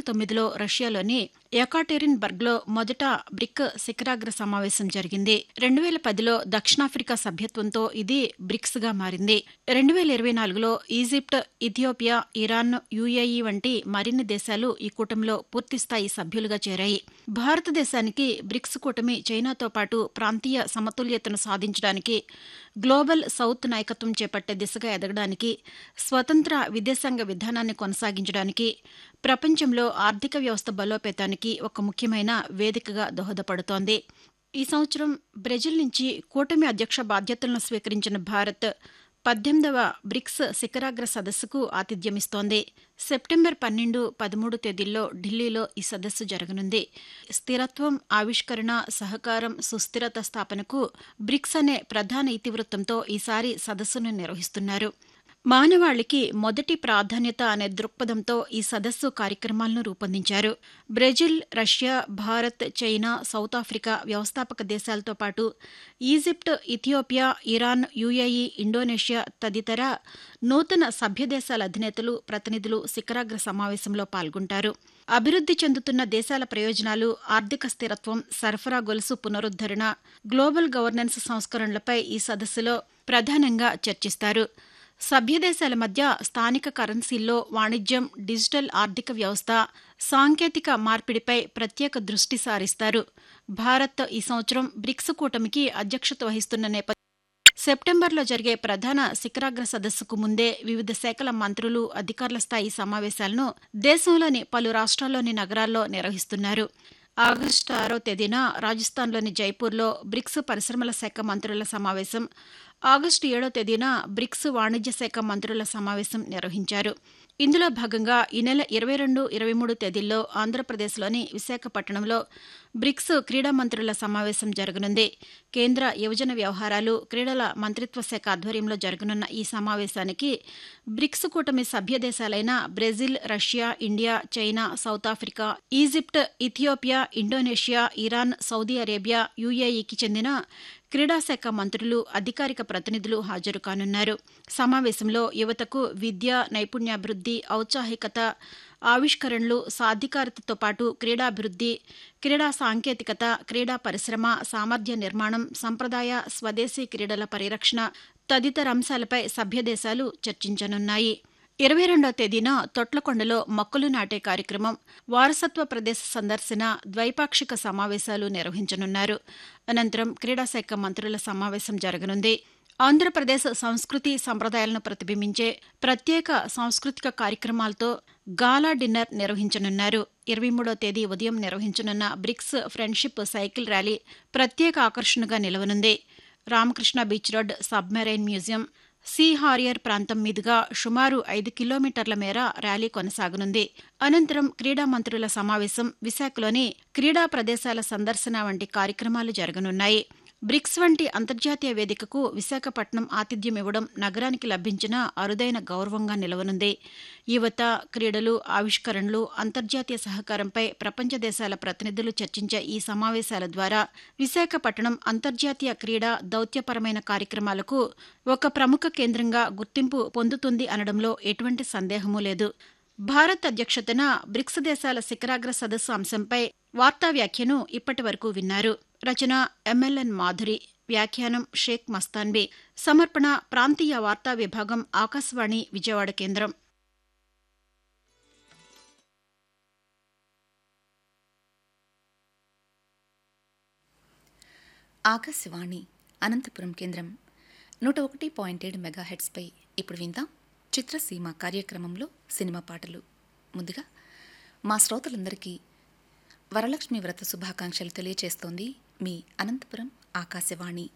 తొమ్మిదిలో రష్యాలోని ఎకాటెరిన్ బర్గ్లో మొదట బ్రిక్ శిఖరాగ్ర సమావేశం జరిగింది రెండు వేల పదిలో దక్షిణాఫ్రికా సభ్యత్వంతో ఇది బ్రిక్స్ గా మారింది రెండు వేల ఇరవై నాలుగులో ఈజిప్ట్ ఇథియోపియా ఇరాన్ యుఏఈ వంటి మరిన్ని దేశాలు ఈ కూటమిలో పూర్తిస్థాయి సభ్యులుగా చేరాయి భారతదేశానికి బ్రిక్స్ కూటమి చైనాతో పాటు ప్రాంతీయ సమతుల్యతను సాధించడానికి గ్లోబల్ సౌత్ నాయకత్వం చేపట్టే దిశగా ఎదగడానికి స్వతంత్ర విదేశాంగ విధానాన్ని కొనసాగించడానికి ప్రపంచంలో ఆర్థిక వ్యవస్థ బలోపేతానికి ఒక ముఖ్యమైన వేదికగా దోహదపడుతోంది ఈ సంవత్సరం బ్రెజిల్ నుంచి కూటమి అధ్యక్ష బాధ్యతలను స్వీకరించిన భారత్ పద్దెనిమిదవ బ్రిక్స్ శిఖరాగ్ర సదస్సుకు ఆతిథ్యమిస్తోంది సెప్టెంబర్ పన్నెండు పదమూడు తేదీల్లో ఢిల్లీలో ఈ సదస్సు జరగనుంది స్థిరత్వం ఆవిష్కరణ సహకారం సుస్థిరత స్థాపనకు బ్రిక్స్ అనే ప్రధాన ఇతివృత్తంతో ఈసారి సదస్సును నిర్వహిస్తున్నారు మానవాళికి మొదటి ప్రాధాన్యత అనే దృక్పథంతో ఈ సదస్సు కార్యక్రమాలను రూపొందించారు Brazil Russia Bharat China South Africa వ్యవస్థాపక దేశాలతో పాటు Egypt Ethiopia Iran UAE Indonesia తదితర నూతన సభ్య దేశాల అధినేతలు ప్రతినిధులు శిఖరాగ్ర సమావేశంలో పాల్గొంటారు అభివృద్ధి చెందుతున్న దేశాల ప్రయోజనాలు ఆర్థిక స్థిరత్వం సరఫరా గొలుసు పునరుద్దరణ గ్లోబల్ గవర్నెన్స్ సంస్కరణలపై ఈ సదస్సులో ప్రధానంగా చర్చిస్తారు సభ్యదేశాల మధ్య స్థానిక కరెన్సీల్లో వాణిజ్యం డిజిటల్ ఆర్థిక వ్యవస్థ సాంకేతిక మార్పిడిపై ప్రత్యేక దృష్టి సారిస్తారు భారత్ ఈ సంవత్సరం బ్రిక్స్ కూటమికి అధ్యక్షత వహిస్తున్న నేపథ్యం సెప్టెంబర్లో జరిగే ప్రధాన శిఖరాగ్ర సదస్సుకు ముందే వివిధ శాఖల మంత్రులు అధికారుల స్థాయి సమావేశాలను దేశంలోని పలు రాష్ట్రాల్లోని నగరాల్లో నిర్వహిస్తున్నారు ఆగస్టు ఆరో తేదీన రాజస్థాన్లోని జైపూర్లో బ్రిక్స్ పరిశ్రమల శాఖ మంత్రుల సమావేశం ఆగస్టు ఏడో తేదీన బ్రిక్స్ వాణిజ్య శాఖ మంత్రుల సమావేశం నిర్వహించారు ఇందులో భాగంగా ఈ నెల ఇరవై రెండు ఇరవై మూడు తేదీల్లో ఆంధ్రప్రదేశ్లోని విశాఖపట్నంలో బ్రిక్స్ క్రీడా మంత్రుల సమావేశం జరగనుంది కేంద్ర యువజన వ్యవహారాలు క్రీడల మంత్రిత్వ శాఖ ఆధ్వర్యంలో జరగనున్న ఈ సమావేశానికి బ్రిక్స్ కూటమి సభ్య దేశాలైన Brazil Russia India China South Africa Egypt Ethiopia Indonesia Iran Saudi Arabia యుఏఈకి చెందిన క్రీడాశాఖ మంత్రులు అధికారిక ప్రతినిధులు హాజరు కానున్నారు సమావేశంలో యువతకు విద్య నైపుణ్యాభివృద్ధి ఔత్సాహికత ఆవిష్కరణలు సాధికారతతో పాటు క్రీడాభివృద్ధి క్రీడా సాంకేతికత క్రీడా పరిశ్రమ సామర్థ్య నిర్మాణం సంప్రదాయ స్వదేశీ క్రీడల పరిరక్షణ తదితర అంశాలపై సభ్యదేశాలు చర్చించనున్నాయి ఇరవై రెండవ తేదీన తొట్లకొండలో మొక్కలు నాటే కార్యక్రమం వారసత్వ ప్రదేశ సందర్శన ద్వైపాక్షిక సమావేశాలు నిర్వహించనున్నారు అనంతరం క్రీడాశాఖ మంత్రుల సమావేశం జరగనుంది ఆంధ్రప్రదేశ్ సంస్కృతి సంప్రదాయాలను ప్రతిబింబించే ప్రత్యేక సాంస్కృతిక కార్యక్రమాలతో గాలా డిన్నర్ నిర్వహించనున్నారు ఇరవై మూడో తేదీ ఉదయం నిర్వహించనున్న బ్రిక్స్ ఫ్రెండ్షిప్ సైకిల్ ర్యాలీ ప్రత్యేక ఆకర్షణగా నిలవనుంది Ramakrishna beach road submarine museum sea Harrier ప్రాంతం మీదుగా సుమారు ఐదు కిలోమీటర్ల మేర ర్యాలీ కొనసాగనుంది అనంతరం క్రీడా మంత్రుల సమావేశం విశాఖలోని క్రీడా ప్రదేశాల సందర్శన వంటి కార్యక్రమాలు జరగనున్నాయి బ్రిక్స్ వంటి అంతర్జాతీయ వేదికకు విశాఖపట్నం ఆతిథ్యం ఇవ్వడం నగరానికి లభించిన అరుదైన గౌరవంగా నిలవనుంది యువత క్రీడలు ఆవిష్కరణలు అంతర్జాతీయ సహకారంపై ప్రపంచ దేశాల ప్రతినిధులు చర్చించే ఈ సమావేశాల ద్వారా విశాఖపట్నం అంతర్జాతీయ క్రీడా దౌత్యపరమైన కార్యక్రమాలకు ఒక ప్రముఖ కేంద్రంగా గుర్తింపు పొందుతుంది అనడంలో ఎటువంటి సందేహమూ లేదు భారత్ అధ్యక్షతన బ్రిక్స్ దేశాల శిఖరాగ్ర సదస్సు అంశంపై వార్తా వ్యాఖ్యను ఇప్పటి వరకు విన్నారు రచన ఎంఎల్ఎన్ మాధురి వ్యాఖ్యానం షేక్ మస్తాన్బీ సమర్పణ ప్రాంతీయ వార్తా విభాగం ఆకాశవాణి విజయవాడ కేంద్రం ఆకాశవాణి అనంతపురం కేంద్రం నూట ఒకటి పాయింట్ ఏడు మెగాహెడ్స్పై ఇప్పుడు విందాం చిత్రసీమ కార్యక్రమంలో సినిమా పాటలు ముందుగా మా శ్రోతలందరికీ వరలక్ష్మి వ్రత శుభాకాంక్షలు తెలియచేస్తోంది మీ అనంతపురం ఆకాశవాణి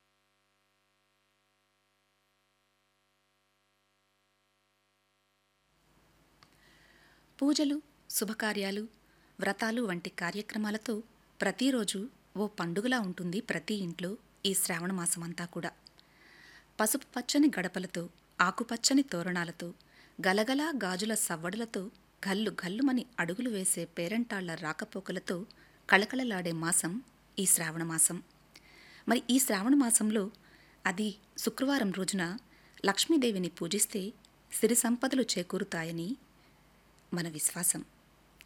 పూజలు శుభకార్యాలు వ్రతాలు వంటి కార్యక్రమాలతో ప్రతిరోజు ఓ పండుగలా ఉంటుంది ప్రతి ఇంట్లో ఈ శ్రావణ మాసమంతా కూడా పసుపు పచ్చని గడపలతో ఆకుపచ్చని తోరణాలతో గలగలా గాజుల సవ్వడులతో గల్లు గల్లుమని అడుగులు వేసే పేరంటాళ్ల రాకపోకలతో కళకళలాడే మాసం ఈ శ్రావణ మాసం మరి ఈ శ్రావణ మాసంలో అది శుక్రవారం రోజున లక్ష్మీదేవిని పూజిస్తే సిరి సంపదలు చేకూరుతాయని మన విశ్వాసం